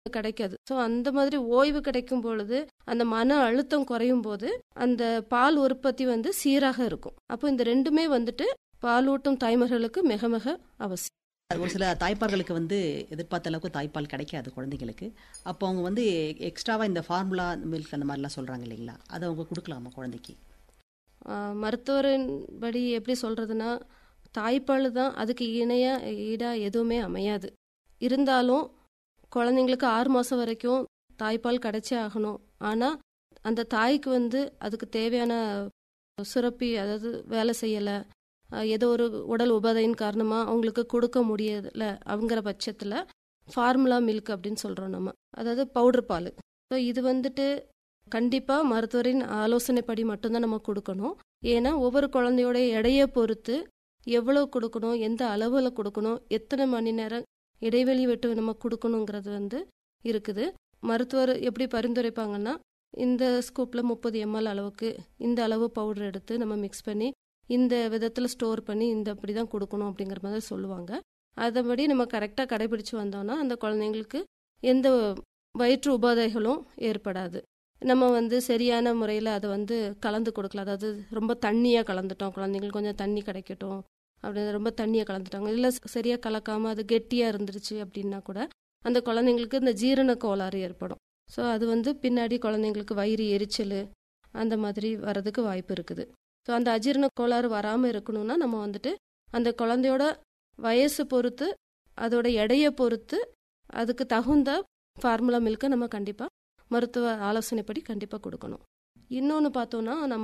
கிடைக்காது ஸோ அந்த மாதிரி ஓய்வு கிடைக்கும் பொழுது அந்த மன அழுத்தம் குறையும் போது அந்த பால் உற்பத்தி வந்து சீராக இருக்கும் அப்போ இந்த ரெண்டுமே வந்துட்டு பாலூட்டும் தாய்மார்களுக்கு மிக மிக அவசியம் ஒரு சில தாய்ப்பார்களுக்கு வந்து எதிர்பார்த்த அளவுக்கு தாய்ப்பால் கிடைக்காது குழந்தைங்களுக்கு அப்போ அவங்க வந்து எக்ஸ்ட்ராவாக இந்த ஃபார்முலா மில்க் அந்த மாதிரிலாம் சொல்கிறாங்க இல்லைங்களா அதை அவங்க கொடுக்கலாமா குழந்தைக்கு ஆஹ் மருத்துவரின் படி எப்படி சொல்றதுன்னா தாய்ப்பால் தான் அதுக்கு இணையா ஈடா எதுவுமே அமையாது இருந்தாலும் குழந்தைங்களுக்கு ஆறு மாதம் வரைக்கும் தாய்ப்பால் கிடைச்சே ஆகணும் ஆனால் அந்த தாய்க்கு வந்து அதுக்கு தேவையான சுரப்பி அதாவது வேலை செய்யலை ஏதோ ஒரு உடல் உபாதையின் காரணமாக அவங்களுக்கு கொடுக்க முடியல அவங்கிற பட்சத்தில் ஃபார்முலா மில்க் அப்படின்னு சொல்கிறோம் நம்ம அதாவது பவுடர் பால் ஸோ இது வந்துட்டு கண்டிப்பாக மருத்துவரின் ஆலோசனைப்படி மட்டும்தான் நம்ம கொடுக்கணும் ஏன்னா ஒவ்வொரு குழந்தையோட எடையை பொறுத்து எவ்வளோ கொடுக்கணும் எந்த அளவில் கொடுக்கணும் எத்தனை மணி நேரம் இடைவெளி விட்டு நம்ம கொடுக்கணுங்கிறது வந்து இருக்குது மருத்துவர் எப்படி பரிந்துரைப்பாங்கன்னா இந்த ஸ்கூப்பில் முப்பது எம்எல் அளவுக்கு இந்த அளவு பவுடர் எடுத்து நம்ம மிக்ஸ் பண்ணி இந்த விதத்தில் ஸ்டோர் பண்ணி இந்த அப்படி தான் கொடுக்கணும் அப்படிங்கிற மாதிரி சொல்லுவாங்க அதன்படி நம்ம கரெக்டாக கடைபிடிச்சு வந்தோம்னா அந்த குழந்தைங்களுக்கு எந்த வயிற்று உபாதைகளும் ஏற்படாது நம்ம வந்து சரியான முறையில் அதை வந்து கலந்து கொடுக்கலாம் அதாவது ரொம்ப தண்ணியாக கலந்துட்டோம் குழந்தைங்களுக்கு கொஞ்சம் தண்ணி கிடைக்கட்டும் அப்படின்னு ரொம்ப தண்ணியை கலந்துட்டாங்க இல்லை சரியாக கலக்காமல் அது கெட்டியாக இருந்துருச்சு அப்படின்னா கூட அந்த குழந்தைங்களுக்கு இந்த ஜீரண கோளாறு ஏற்படும் ஸோ அது வந்து பின்னாடி குழந்தைங்களுக்கு வயிறு எரிச்சல் அந்த மாதிரி வர்றதுக்கு வாய்ப்பு இருக்குது ஸோ அந்த அஜீரண கோளாறு வராமல் இருக்கணும்னா நம்ம வந்துட்டு அந்த குழந்தையோட வயசு பொறுத்து அதோட எடையை பொறுத்து அதுக்கு தகுந்த ஃபார்முலா மில்க்கை நம்ம கண்டிப்பாக மருத்துவ ஆலோசனைப்படி கண்டிப்பாக கொடுக்கணும் இன்னொன்று பார்த்தோன்னா நம்ம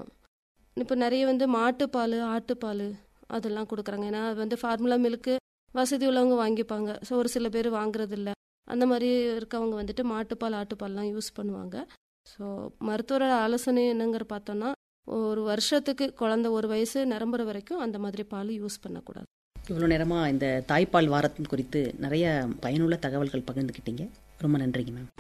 இப்போ நிறைய வந்து மாட்டுப்பால் ஆட்டுப்பால் அதெல்லாம் கொடுக்குறாங்க ஏன்னா அது வந்து ஃபார்முலா மில்க்கு வசதி உள்ளவங்க வாங்கிப்பாங்க ஸோ ஒரு சில பேர் வாங்குறதில்ல அந்த மாதிரி இருக்கவங்க வந்துட்டு மாட்டுப்பால் ஆட்டுப்பால்லாம் யூஸ் பண்ணுவாங்க ஸோ மருத்துவரோட ஆலோசனை என்னங்கிற பார்த்தோன்னா ஒரு வருஷத்துக்கு குழந்த ஒரு வயசு நிரம்புற வரைக்கும் அந்த மாதிரி பால் யூஸ் பண்ணக்கூடாது இவ்வளோ நேரமாக இந்த தாய்ப்பால் வாரத்தின் குறித்து நிறைய பயனுள்ள தகவல்கள் பகிர்ந்துக்கிட்டீங்க ரொம்ப நன்றிங்க மேம்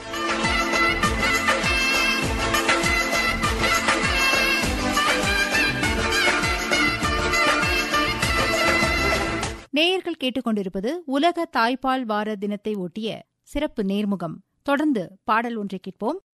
நேயர்கள் கேட்டுக்கொண்டிருப்பது உலக தாய்ப்பால் வார தினத்தை ஒட்டிய சிறப்பு நேர்முகம் தொடர்ந்து பாடல் ஒன்றை கேட்போம்